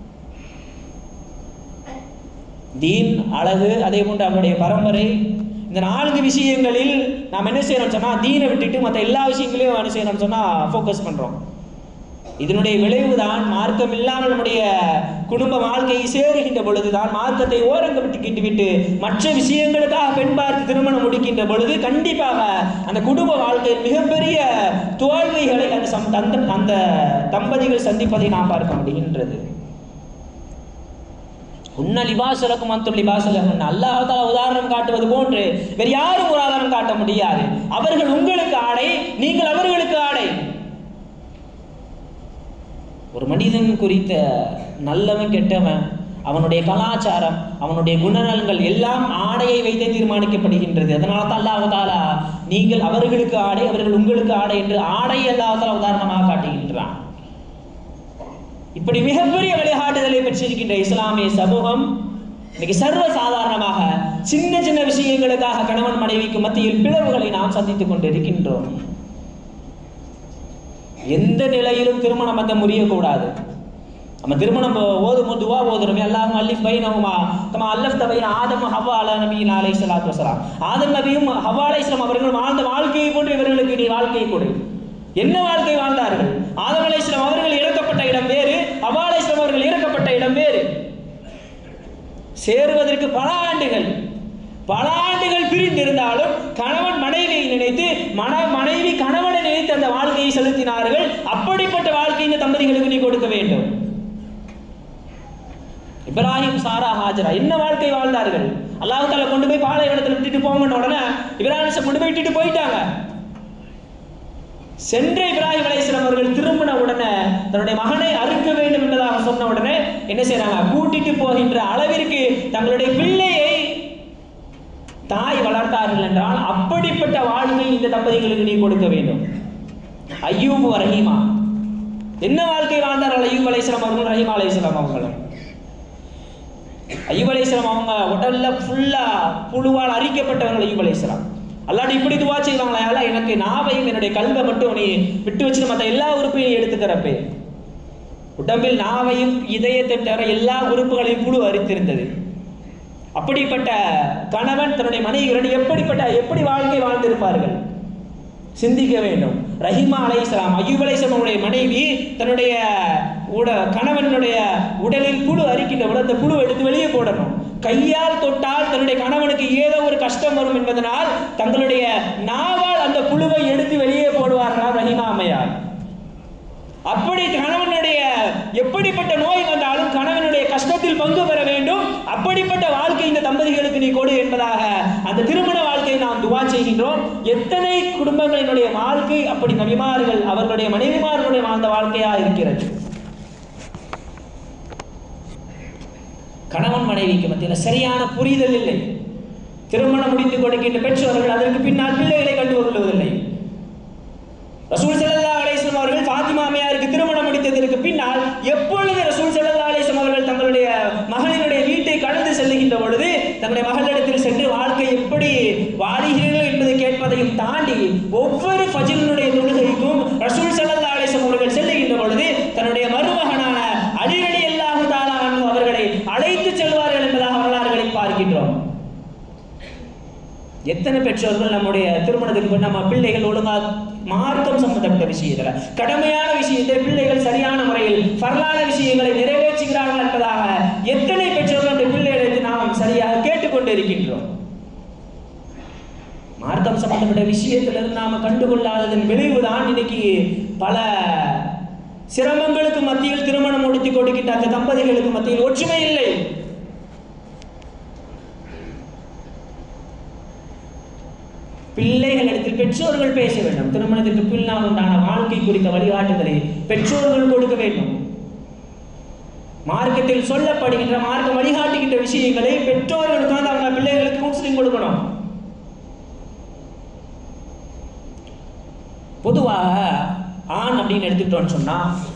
தீன் அழகு அதே போன்று அவருடைய பரம்பரை இந்த நான்கு விஷயங்களில் நாம் என்ன செய்யறோம் சொன்னா தீனை விட்டுட்டு மற்ற எல்லா விஷயங்களையும் என்ன செய்யறோம் சொன்னா ஃபோக்கஸ் பண்றோம் இதனுடைய விளைவுதான் மார்க்கம் இல்லாமல் நம்முடைய குடும்ப வாழ்க்கையை சேருகின்ற பொழுதுதான் மார்க்கத்தை ஓரங்க விட்டுக்கிட்டு விட்டு மற்ற விஷயங்களுக்காக பெண் பார்த்து திருமணம் முடிக்கின்ற பொழுது கண்டிப்பாக அந்த குடும்ப வாழ்க்கையில் மிகப்பெரிய தோல்விகளை அந்த சம் அந்த அந்த தம்பதிகள் சந்திப்பதை நாம் பார்க்க முடிகின்றது உன்ன லிபாசலக்கும் அந்தும் லிபாசலகும் அல்லாஹால உதாரணம் காட்டுவது போன்று வேறு யாரும் ஒரு ஆதாரம் காட்ட முடியாது அவர்கள் உங்களுக்கு ஆடை நீங்கள் அவர்களுக்கு ஆடை ஒரு மனிதன் குறித்த நல்லவன் கெட்டவன் அவனுடைய கலாச்சாரம் அவனுடைய குணநலன்கள் எல்லாம் ஆடையை வைத்தே தீர்மானிக்கப்படுகின்றது அதனால தான் அல்லாஹ் தாலா நீங்கள் அவர்களுக்கு ஆடை அவர்கள் உங்களுக்கு ஆடை என்று ஆடை அல்லாஹ் தாலா உதாரணமாக காட்டுகின்றான் இப்படி மிகப்பெரிய வழிகாட்டுதலை பெற்றிருக்கின்ற இஸ்லாமிய சமூகம் இன்னைக்கு சர்வ சாதாரணமாக சின்ன சின்ன விஷயங்களுக்காக கணவன் மனைவிக்கு மத்தியில் பிளவுகளை நாம் சந்தித்துக் கொண்டிருக்கின்றோம் எந்த நிலையிலும் திருமண பந்தம் முறியக்கூடாது நம்ம திருமணம் ஓதும் துவா ஓதுறோமே அல்லாஹ் அல்லிஃப் பைனஹுமா கமா அல்லஃப் தபைன ஆதம் ஹவ்வா அலா நபியின் அலை ஸலாத்து வஸலாம் ஆதம் நபியும் ஹவ்வா அலைஹிஸ்ஸலாம் அவர்கள் வாழ்ந்த வாழ்க்கையை போன்று இவர்களுக்கு நீ வாழ்க்கையை கொடு என்ன வாழ்க்கை வாழ்ந்தார்கள் ஆதம் அலைஹிஸ்ஸலாம் அவர்கள் இறக்கப்பட்ட இடம் வேறு ஹவ்வா அலைஹிஸ்ஸலாம் அவர்கள் இறக்கப்பட்ட இடம் வேறு சேருவதற்கு பல ஆண்டுகள் பல ஆண்டுகள் பிரிந்திருந்தாலும் கணவன் மனைவியை நினைத்து மன மனைவி கணவனை நினைத்து அந்த வாழ்க்கையை செலுத்தினார்கள் அப்படிப்பட்ட வாழ்க்கை இந்த தம்பதிகளுக்கு நீ கொடுக்க வேண்டும் இப்ராஹிம் சாரா ஹாஜரா என்ன வாழ்க்கை வாழ்ந்தார்கள் அல்லாஹ் தாலா கொண்டு போய் பாலைவனத்தில் விட்டுட்டு போங்கன்னு உடனே இப்ராஹிம் கொண்டு போய் விட்டுட்டு போயிட்டாங்க சென்ற இப்ராஹிம் அலைஹிஸ்ஸலாம் அவர்கள் திரும்பின உடனே தன்னுடைய மகனை அறுக்க வேண்டும் என்பதாக சொன்ன உடனே என்ன செய்றாங்க கூட்டிட்டு போகின்ற அளவிற்கு தங்களுடைய பிள்ளையை தாய் வளர்த்தார்கள் என்றால் அப்படிப்பட்ட வாழ்க்கை இந்த தம்பதிகளுக்கு நீ கொடுக்க வேண்டும் ஐயூப் ரஹீமா என்ன வாழ்க்கை வாழ்ந்தார்கள் ஐயூப் அலைஹிஸ்ஸலாம் அவர்களும் ரஹீமா அலைஹிஸ்ஸலாம் அவங்களும் ஐயூப் அலைஹிஸ்ஸலாம் அவங்க உடல்ல ஃபுல்லா புழுவால் அரிக்கப்பட்டவர்கள் ஐயூப் அலைஹிஸ்ஸலாம் அல்லாடி இப்படி துவா செய்வாங்களா அல்ல எனக்கு நாவையும் என்னுடைய கல்வை மட்டும் நீ விட்டு வச்சுட்டு மற்ற எல்லா உறுப்பையும் எடுத்துக்கிறப்பே உடம்பில் நாவையும் இதயத்தை தவிர எல்லா உறுப்புகளையும் புழு அரித்திருந்தது அப்படிப்பட்ட கணவன் தன்னுடைய மனைவியுடன் எப்படிப்பட்ட எப்படி வாழ்க்கை வாழ்ந்திருப்பார்கள் சிந்திக்க வேண்டும் ரஹிமா அலைஹிஸ்ஸலாம் அய்யூப் அலைஹிஸ்ஸலாமுடைய மனைவி தன்னுடைய உட கணவனுடைய உடலில் புழு அரிக்கின்ற பொழுது அந்த புழு எடுத்து வெளியே போடணும் கையால் தொட்டால் தன்னுடைய கணவனுக்கு ஏதோ ஒரு கஷ்டம் வரும் என்பதனால் தங்களுடைய நாவால் அந்த புழுவை எடுத்து வெளியே போடுவார்களாம் ரஹிமா அம்மையார் அப்படி கணவனுடைய எப்படிப்பட்ட நோய் வந்தாலும் கணவனுடைய கஷ்டத்தில் பங்கு பெற வேண்டும் அப்படிப்பட்ட வாழ்க்கை இந்த தம்பதிகளுக்கு நீ கொடு என்பதாக அந்த திருமண வாழ்க்கையை நாம் துவா செய்கின்றோம் எத்தனை குடும்பங்களினுடைய வாழ்க்கை அப்படி நபிமார்கள் அவர்களுடைய மனைவிமார்களுடைய வாழ்ந்த வாழ்க்கையா இருக்கிறது கணவன் மனைவிக்கு மத்தியில் சரியான புரிதல் இல்லை திருமணம் முடித்து கொடுக்கின்ற பெற்றோர்கள் அதற்கு பின்னால் பிள்ளைகளை கண்டு கொள்வதில்லை ரசூல் ஸல்லல்லாஹு அலைஹி வஸல்லம் அவர்கள் ஃபாத்திமா அம்மையாருக்கு திருமணம் முடித்ததற்கு பின்னால் எப்பொழுது ரசூல் ஸல்லல்லாஹு அலைஹி வஸல்லம் அவர்கள் தங்களுடைய மகளினுடைய வீட்டை கடந்து செல்லுகின்ற பொழுது தங்களுடைய மகளிடத்தில் சென்று வாழ்க்கை எப்படி வாழுகிறீர்கள் என்பதை கேட்பதையும் தாண்டி ஒவ்வொரு ஃபஜ்ரினுடைய தொழுகைக்கும் ரசூல் ஸல்லல்லாஹு அலைஹி வஸல்லம் அவர்கள் செல்லுகின்ற பொழுது தன்னுடைய மருமகனான அலி ரலியல்லாஹு தஆலா அன்ஹு அவர்களை அழைத்து செல்வார்கள் என்பதாக வரலாறுகளில் பார்க்கின்றோம் எத்தனை பெற்றோர்கள் நம்முடைய திருமணத்துக்கு பின் நம்ம பிள்ளைகள் ஒழுங்கா மார்க்கம் சம்பந்தப்பட்ட விஷயத்துல கடமையான விஷயத்தை பிள்ளைகள் சரியான முறையில் பரலான விஷயங்களை நிறைவேற்றுகிறார்கள் என்பதாக எத்தனை பெற்றோர்கள் நம்முடைய பிள்ளைகளுக்கு நாம் சரியாக கேட்டுக்கொண்டு இருக்கின்றோம் மார்க்கம் சம்பந்தப்பட்ட விஷயத்திலிருந்து நாம கண்டுகொள்ளாததன் விளைவுதான் இன்னைக்கு பல சிரமங்களுக்கு மத்தியில் திருமணம் முடித்து கொடுக்கின்ற அந்த தம்பதிகளுக்கு மத்தியில் ஒற்றுமை இல்லை பிள்ளைகளிடத்தில் பெற்றோர்கள் பேச வேண்டும் திருமணத்திற்கு பின்னால் உண்டான வாழ்க்கை வாழ்க்கை குறித்த வழிகாட்டுதலை பெற்றோர்கள் கொடுக்க வேண்டும் மார்க்கத்தில் சொல்லப்படுகின்ற மார்க்கம் வழிகாட்டுகின்ற விஷயங்களை பெற்றோர்கள் உட்கார்ந்து அவங்க பிள்ளைகளுக்கு கவுன்சிலிங் கொடுக்கணும் பொதுவாக ஆண் அப்படின்னு எடுத்துக்கிட்டோம்னு சொன்னா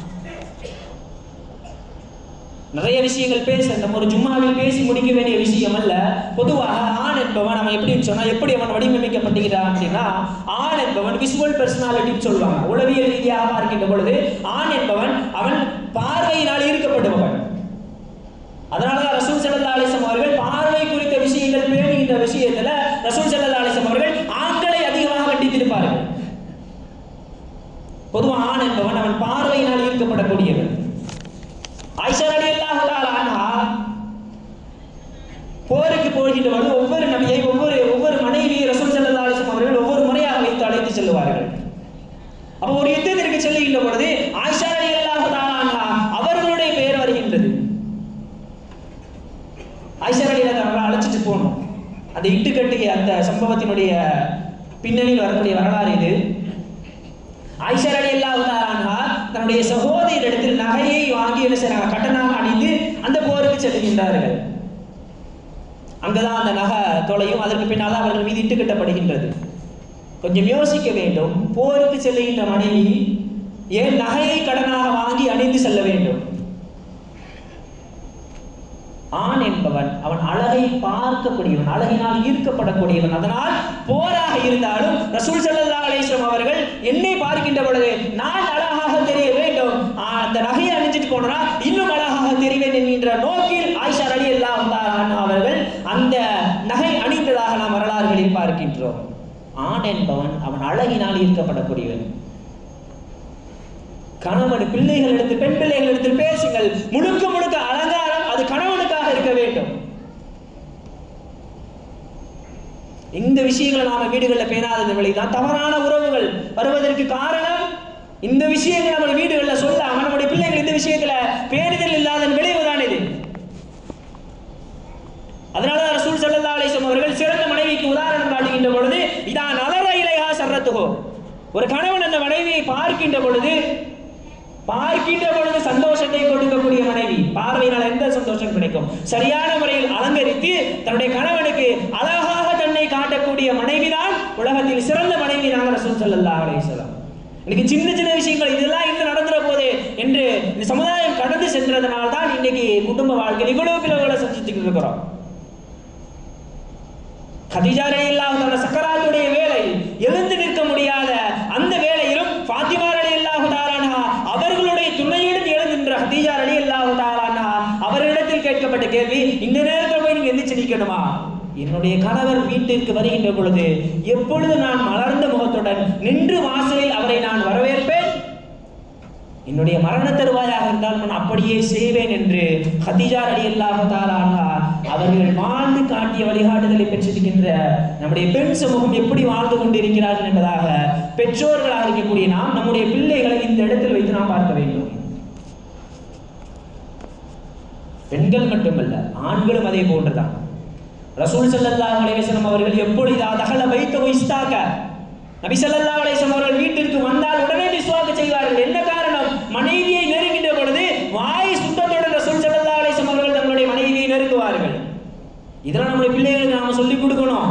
நிறைய விஷயங்கள் பேச நம்ம ஒரு ஜும்மாவில் பேசி முடிக்க வேண்டிய விஷயம் அல்ல பொதுவாக ஆண் என்பவன் அவன் எப்படின்னு சொன்னா எப்படி அவன் வடிவமைக்கப்பட்டுகிறான் அப்படின்னா ஆண் என்பவன் விசுவல் பர்சனாலிட்டின்னு சொல்லுவாங்க உளவியல் ரீதியாக பார்க்கின்ற பொழுது ஆண் என்பவன் அவன் பார்வையினால் ஈர்க்கப்படுபவன் அதனாலதான் ரசூல் ஸல்லல்லாஹு அலைஹி வஸல்லம் அவர்கள் பார்வை குறித்த விஷயங்கள் பேணுகின்ற விஷயத்துல ரசூல் ஸல்லல்லாஹு அலைஹி வஸல்லம் அவர்கள் ஆண்களை அதிகமாக கண்டித்திருப்பார்கள் பொதுவா ஆண் என்பவன் அவன் பார்வையினால் ஈர்க்கப்படக்கூடியவன் ஆயிஷா ரலியல்லாஹு தஆலா அன்ஹா போருக்கு போகின்ற பொழுது ஒவ்வொரு நபியை ஒவ்வொரு ஒவ்வொரு மனைவியை ரசூல் ஸல்லல்லாஹு அலைஹி வஸல்லம் அவர்கள் ஒவ்வொரு முறையாக வைத்து அழைத்து செல்வார்கள் அப்போ ஒரு யுத்தத்திற்கு செல்லுகின்ற பொழுது ஆயிஷா ரலியல்லாஹு தஆலா அன்ஹா அவர்களுடைய பெயர் வருகின்றது ஆயிஷா ரலியல்லாஹு தஆலா அழைச்சிட்டு போகணும் அந்த இட்டுக்கட்டிய அந்த சம்பவத்தினுடைய பின்னணியில் வரக்கூடிய வரலாறு இது ஆயிஷா ரலியல்லாஹு தஆலா அன்ஹா தன்னுடைய சகோதரியிடத்தில் நகையை வாங்கி என்ன செய்றாங்க கட்டணாக அணிந்து அந்த போருக்கு செல்கின்றார்கள் அங்கதான் அந்த நகை தொலையும் அதற்கு பின்னால் அவர்கள் மீது இட்டு கட்டப்படுகின்றது கொஞ்சம் யோசிக்க வேண்டும் போருக்கு செல்லுகின்ற மனைவி ஏன் நகையை கடனாக வாங்கி அணிந்து செல்ல வேண்டும் ஆண் என்பவன் அவன் அழகை பார்க்கக்கூடியவன் அழகினால் ஈர்க்கப்படக்கூடியவன் அதனால் போராக இருந்தாலும் ரசூல் ஸல்லல்லாஹு அலைஹி வஸல்லம் அவர்கள் என்னை பார்க்கின்ற பொழுது நான் அழகாக தெரிய வேண்டும் ஆ, அந்த நகையை அணிஞ்சிட்டு போனா இன்னும் அழகாக தெரிவேன் என்கின்ற நோக்கில் ஆயிஷா ரலியல்லாஹு தஆலா அன்ஹா அவர்கள் அந்த நகை அணிந்ததாக நாம் வரலாறுகளில் பார்க்கின்றோம் ஆண் என்பவன் அவன் அழகினால் ஈர்க்கப்படக்கூடியவன் கணவன் பிள்ளைகளிடத்தில் பெண் பிள்ளைகளிடத்தில் பேசுங்கள் முழுக்க முழுக்க அலங்காரம் அது கணவனுக்காக இருக்க வேண்டும் இந்த விஷயங்களை நாம வீடுகளில் பேணாதது விலைதான் தவறான உறவுகள் வருவதற்கு காரணம் இந்த விஷயங்கள் நம்ம வீடுகளில் சொல்லாம நம்முடைய பிள்ளைகள் இந்த விஷயத்துல பேணுதல் இல்லாத விளைவுதான் இது அதனால தான் ரசூல் ஸல்லல்லாஹு அலைஹி வஸல்லம் அவர்கள் சிறந்த மனைவிக்கு உதாரணம் காட்டுகின்ற பொழுது இதா நலர இலைஹா சர்ரத்துஹோ ஒரு கணவன் அந்த மனைவியை பார்க்கின்ற பொழுது பார்க்கின்ற பொழுது சந்தோஷத்தை கொடுக்கக்கூடிய மனைவி பார்வையினால் எந்த சந்தோஷம் கிடைக்கும் சரியான முறையில் அலங்கரித்து தன்னுடைய கணவனுக்கு அழகாக தன்னை காட்டக்கூடிய மனைவிதான் உலகத்தில் சிறந்த மனைவி தான் ரசூல் ஸல்லல்லாஹு அலைஹி வஸல்லம் இன்னைக்கு சின்ன சின்ன விஷயங்கள் இதெல்லாம் இன்னும் நடந்துற போது என்று இந்த சமுதாயம் கடந்து சென்றதனால தான் இன்னைக்கு குடும்ப வாழ்க்கையில் இவ்வளவு பிளவுகளை செஞ்சுட்டு இருக்கிறோம் கதிஜா ரலியல்லாஹு தஆலா சக்கராத்துடைய வேலை எழுந்து நிற்க முடியாத அந்த வேளையிலும் ஃபாத்திமா ரலியல்லாஹு தஆலா அன்ஹா அவர்களுடைய துணையுடன் எழுந்து நின்ற கதீஜா ரலியல்லாஹு தஆலா அன்ஹா அவர்களிடத்தில் கேட்கப்பட்ட கேள்வி இந்த நேரத்தில் போய் நீங்க எந்திரிச்சு நிக்கணுமா என்னுடைய கணவர் வீட்டிற்கு வருகின்ற பொழுது எப்பொழுது நான் மலர்ந்த முகத்துடன் நின்று வாசலில் அவரை நான் வரவேற்பேன் என்னுடைய மரண தருவாயாக இருந்தால் நான் அப்படியே செய்வேன் என்று ஹதிஜா ரலியல்லாஹு தஆலா அன்ஹா அவர்கள் வாழ்ந்து காட்டிய வழிகாட்டுதலை பெற்றிருக்கின்ற நம்முடைய பெண் சமூகம் எப்படி வாழ்ந்து கொண்டிருக்கிறார்கள் என்பதாக பெற்றோர்களாக இருக்கக்கூடிய நாம் நம்முடைய பிள்ளைகளை இந்த இடத்தில் வைத்து நாம் பார்க்க வேண்டும் பெண்கள் மட்டுமல்ல ஆண்களும் அதே போன்றுதான் ரசூல் ஸல்லல்லாஹு அலைஹி வஸல்லம் அவர்கள் எப்பொழுது அதகல வைத்து வைஸ்தாக நபி ஸல்லல்லாஹு அலைஹி வஸல்லம் அவர்கள் வீட்டிற்கு வந்தால் உடனே மிஸ்வாக் செய்வார்கள் என்ன காரணம் மனைவியை நெருங்கின்ற பொழுது வாய் சுத்தத்துடன் ரசூல் ஸல்லல்லாஹு அலைஹி வஸல்லம் அவர்கள் தங்களுடைய மனைவியை நெருங்குவார்கள் இதெல்லாம் நம்முடைய பிள்ளைகளுக்கு நாம சொல்லிக் கொடுக்கணும்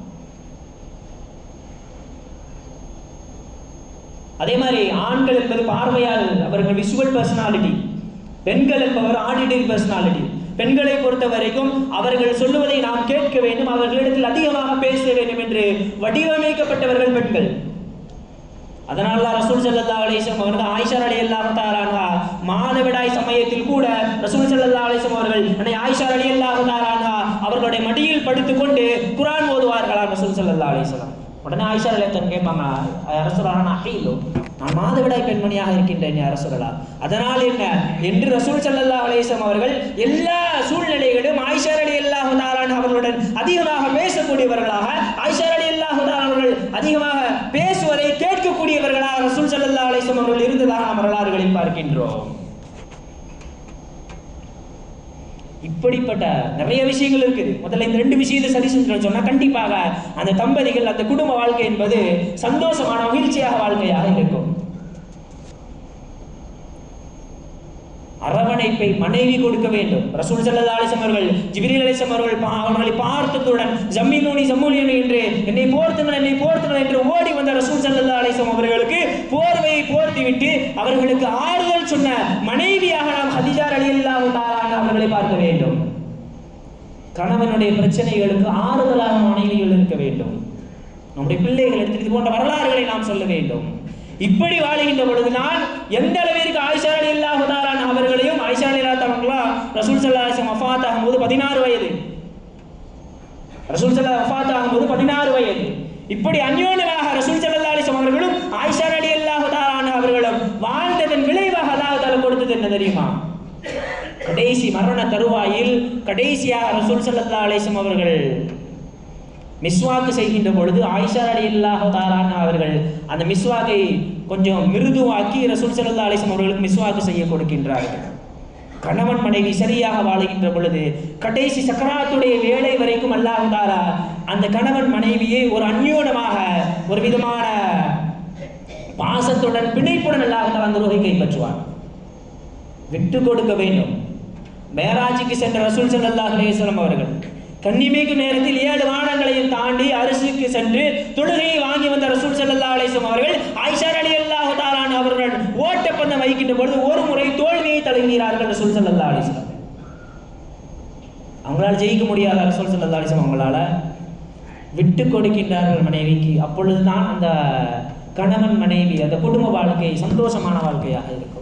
அதே மாதிரி ஆண்கள் என்பது பார்வையால் அவர்கள் விஷுவல் பர்சனாலிட்டி பெண்கள் என்பவர் ஆடிட்டரி பர்சனாலிட்டி பெண்களை பொறுத்த வரைக்கும் அவர்கள் சொல்லுவதை நாம் கேட்க வேண்டும் அவர்களிடத்தில் அதிகமாக பேச வேண்டும் என்று வடிவமைக்கப்பட்டவர்கள் பெண்கள் அதனால தான் ரசூல் ஸல்லல்லாஹு அலைஹி வஸல்லம் அவர்கள் ஆயிஷா ரலியல்லாஹு தஆலா அன்ஹா மாதவிடாய் சமயத்தில் கூட ரசூல் ஸல்லல்லாஹு அலைஹி வஸல்லம் அவர்கள் அன்னை ஆயிஷா ரலியல்லாஹு தஆலா அன்ஹா அவர்களுடைய மடியில் படுத்துக்கொண்டு குர்ஆன் ஓதுவார்களாம் ரசூல் ஸல்லல்லாஹு அலைஹி வஸல்லம் உடனே ஆயிஷா ரலியல்லாஹு கேட்பாங்க அரசுரான அஹீலோ நான் மாதவிடாய் பெண்மணியாக இருக்கின்றேன் அரசுரலா அதனால் என்ன என்று ரசூல் ஸல்லல்லாஹு அலைஹி வஸல்லம் அவர்கள் எல்லா சூழ்நிலைகளிலும் ஆயிஷா ரலியல்லாஹு தஆலா அன்ஹா அவர்களுடன் அதிகமாக பேசக்கூடியவர்களாக ஆயிஷா ரலியல்லாஹு தஆலா அவர்கள் அதிகமாக பேசுவதை கேட்கக்கூடியவர்களாக ரசூல் ஸல்லல்லாஹு அலைஹி வஸல்லம் அவர்கள் இருந்ததாக நாம் வரலாறுகளில் பார்க்கின்றோம் இப்படிப்பட்ட நிறைய விஷயங்கள் இருக்குது முதல்ல இந்த ரெண்டு விஷயத்தை சரி செஞ்சோம்னு சொன்னா கண்டிப்பாக அந்த தம்பதிகள் அந்த குடும்ப வாழ்க்கை என்பது சந்தோஷமான மகிழ்ச்சியாக வாழ்க்கையாக இருக்கும் அரவணைப்பை மனைவி கொடுக்க வேண்டும் ரசூல் ஸல்லல்லாஹு அலைஹி வஸல்லம் அவர்கள் ஜிப்ரீல் அலைஹிஸ்ஸலாம் அவர்கள் பா- அவர்களை பார்த்ததுடன் ஜம்மினூனி ஜம்முலியனி என்று என்னை போர்த்துங்கள் என்னை போர்த்துங்கள் என்று ஓடி வந்த ரசூல் ஸல்லல்லாஹு அலைஹி வஸல்லம் அவர்களுக்கு போர்வையை போர்த்தி விட்டு அவர்களுக்கு ஆறுதல் சொன்ன மனைவியாக நாம் ஹதீஜா ரலியல்லாஹு தஆலா அவர்களை பார்க்க வேண்டும் கணவனுடைய பிரச்சனைகளுக்கு ஆறுதலாக மனைவிகள் இருக்க வேண்டும் நம்முடைய பிள்ளைகள் எடுத்து இது போன்ற வரலாறுகளை நாம் சொல்ல வேண்டும் இப்படி வாழுகின்ற பொழுது நான் எந்த அளவிற்கு ஆயிஷா அலி அல்லாஹுதாரான் அவர்களையும் ஆயிஷா அலி அல்லாத்தவங்களா ரசூல் சல்லா வஃபாத் ஆகும்போது பதினாறு வயது ரசூல் சல்லா வஃபாத் ஆகும்போது பதினாறு வயது இப்படி அந்யோன்யமாக ரசூல் சல்லா அலிஸ்லாம் அவர்களும் ஆயிஷா அலி அல்லாஹுதாரான் அவர்களும் வாழ்ந்ததன் விளைவாக அல்லாஹ் கொடுத்தது என்ன தெரியுமா கடைசி மரண தருவாயில் கடைசியாக ரசூல் ஸல்லல்லாஹு அலைஹி வஸல்லம் அவர்கள் மிஸ்வாக்கு செய்கின்ற பொழுது ஆயிஷா ரலியல்லாஹு தஆலா அவர்கள் அந்த மிஸ்வாக்கை கொஞ்சம் மிருதுவாக்கி ரசூல் ஸல்லல்லாஹு அலைஹி வஸல்லம் அவர்களுக்கு மிஸ்வாக்கு செய்ய கொடுக்கின்றார்கள் கணவன் மனைவி சரியாக வாழுகின்ற பொழுது கடைசி சக்கராத்துடைய வேலை வரைக்கும் அல்லாஹ் தாலா அந்த கணவன் மனைவியை ஒரு அந்யோனமாக ஒரு விதமான பாசத்துடன் பிணைப்புடன் அல்லாஹ் தாலா அந்த ருகை கைப்பற்றுவார் விட்டு கொடுக்க வேண்டும் மேராஜுக்கு சென்ற ரசூல் ஸல்லல்லாஹு அலைஹி வஸல்லம் அவர்கள் கண்ணிமைக்கும் நேரத்தில் ஏழு வானங்களையும் தாண்டி அரிசிக்கு சென்று தொழுகையை வாங்கி வந்த ரசூல் ஸல்லல்லாஹு அலைஹி வஸல்லம் அவர்கள் ஆயிஷா ரலியல்லாஹு தஆலா அவர்கள் ஓட்டப்பந்தம் வைக்கின்ற பொழுது ஒரு முறை தோல்வியை தழுவினார்கள் ரசூல் ஸல்லல்லாஹு அலைஹி வஸல்லம் அவங்களால ஜெயிக்க முடியாத ரசூல் ஸல்லல்லாஹு அலைஹி வஸல்லம் அவங்களால விட்டு கொடுக்கின்றார்கள் மனைவிக்கு அப்பொழுதுதான் அந்த கணவன் மனைவி அந்த குடும்ப வாழ்க்கை சந்தோஷமான வாழ்க்கையாக இருக்கும்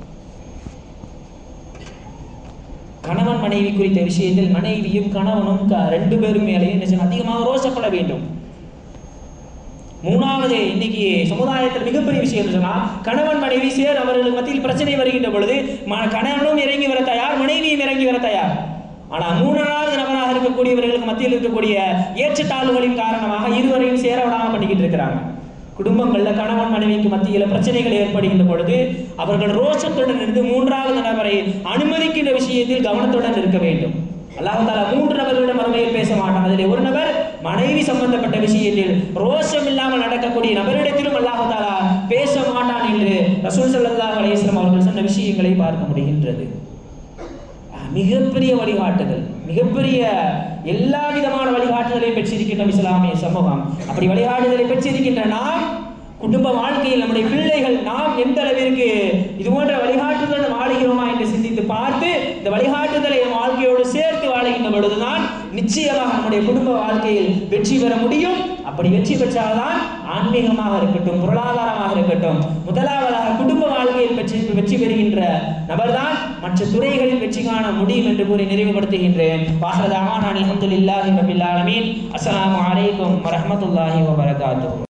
கணவன் மனைவி குறித்த விஷயத்தில் மனைவியும் கணவனும் க- ரெண்டு பேரும் மேலேயும் என்ன செய்யணும்? அதிகமாக ரோஷப்பட வேண்டும் மூணாவது இன்னைக்கு சமுதாயத்தில் மிகப்பெரிய விஷயம் என்ன சொன்னா கணவன் மனைவி சேர் அவர்களுக்கு மத்தியில் பிரச்சனை வருகின்ற பொழுது ம- கணவனும் இறங்கி வர தயார் மனைவியும் இறங்கி வர தயார் ஆனா மூணாவது நபராக இருக்கக்கூடியவர்களுக்கு மத்தியில் இருக்கக்கூடிய ஏற்றத்தாழ்வுகளின் காரணமாக இருவரையும் சேர விடாம பண்ணிக்கிட்டு இருக்கிறாங்க குடும்பங்கள்ல கணவன் மனைவிக்கு மத்தியில பிரச்சனைகள் ஏற்படுகின்ற பொழுது அவர்கள் ரோஷத்துடன் இருந்து மூன்றாவது நபரை அனுமதிக்கின்ற விஷயத்தில் கவனத்துடன் இருக்க வேண்டும் அல்லாஹ் தாலா மூன்று நபர்களிடம் மறுமையில் பேச மாட்டான் அதில் ஒரு நபர் மனைவி சம்பந்தப்பட்ட விஷயத்தில் ரோஷம் இல்லாமல் நடக்கக்கூடிய நபரிடத்திலும் அல்லாஹ் தாலா பேச மாட்டான் என்று ரசூல் ஸல்லல்லாஹு அலைஹி வஸல்லம் அவர்கள் சொன்ன விஷயங்களை பார்க்க முடிகின்றது மிகப்பெரிய வழிகாட்டுதல் மிகப்பெரிய எல்லா விதமான வழிகாட்டுதலையும் பெற்றிருக்கின்ற இஸ்லாமிய சமூகம் அப்படி வழிகாட்டுதலை பெற்றிருக்கின்ற நாம் குடும்ப வாழ்க்கையில் நம்முடைய பிள்ளைகள் நாம் எந்த அளவிற்கு இது போன்ற வழிகாட்டுதல் வாழுகிறோமா என்று சிந்தித்து பார்த்து இந்த வழிகாட்டுதலை நம் வாழ்க்கையோடு சேர்த்து வாழுகின்ற பொழுதுதான் நிச்சயமாக நம்முடைய குடும்ப வாழ்க்கையில் வெற்றி பெற முடியும் அப்படி வெற்றி பெற்றால்தான் ஆன்மீகமாக இருக்கட்டும் பொருளாதாரமாக இருக்கட்டும் முதலாவதாக குடும்ப வாழ்க்கையில் வெற்றி வெற்றி பெறுகின்ற நபர்தான் மற்ற துறைகளில் வெற்றி காண முடியும் என்று கூறி நிறைவுபடுத்துகின்றேன் வாசரதாமா நான் அல்ஹம்துலில்லாஹி ரபில் ஆலமீன் அஸ்ஸலாமு அலைக்கும் வரஹ்மத்துல்லாஹி வபரகாத்துஹு